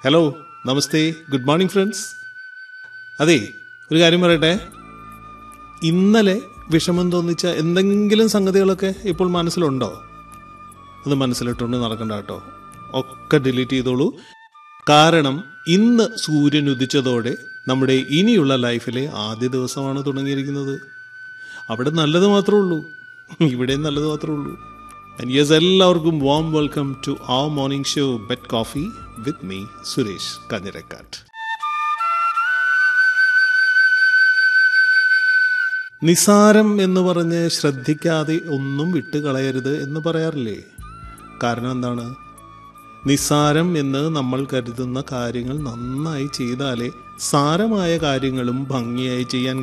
hello namaste good morning friends അതെ ഒരു കാര്യം പറയട്ടെ ഇന്നലെ വിഷമം തോന്നിച്ച എന്തെങ്കിലും സംഗതികളൊക്കെ ഇപ്പോൾ മനസ്സിലുണ്ടോ അത് മനസ്സിലിട്ടുകൊണ്ട് നടക്കണ്ട കേട്ടോ ഒക്കെ ഡിലീറ്റ് ചെയ്തോളൂ കാരണം ഇന്ന് സൂര്യൻ ഉദിച്ചതോടെ നമ്മുടെ ഇനിയുള്ള ലൈഫിലെ ആദ്യ ദിവസമാണ് തുടങ്ങിയിരിക്കുന്നത് അവിടെ നല്ലത് മാത്രമേ ഉള്ളൂ ഇവിടെ നല്ലത് മാത്രമേ ഉള്ളൂ ആൻഡ് യെസ് എല്ലാവർക്കും വാം വെൽക്കം ടു ആ morning show bed coffee with me Suresh Kanjirakkattu നിസാരം എന്ന് പറഞ്ഞ് ശ്രദ്ധിക്കാതെ ഒന്നും വിട്ടുകളയരുത് എന്ന് പറയാറില്ലേ കാരണം എന്താണ് നിസ്സാരം എന്ന് നമ്മൾ കരുതുന്ന കാര്യങ്ങൾ നന്നായി ചെയ്താലേ സാരമായ കാര്യങ്ങളും ഭംഗിയായി ചെയ്യാൻ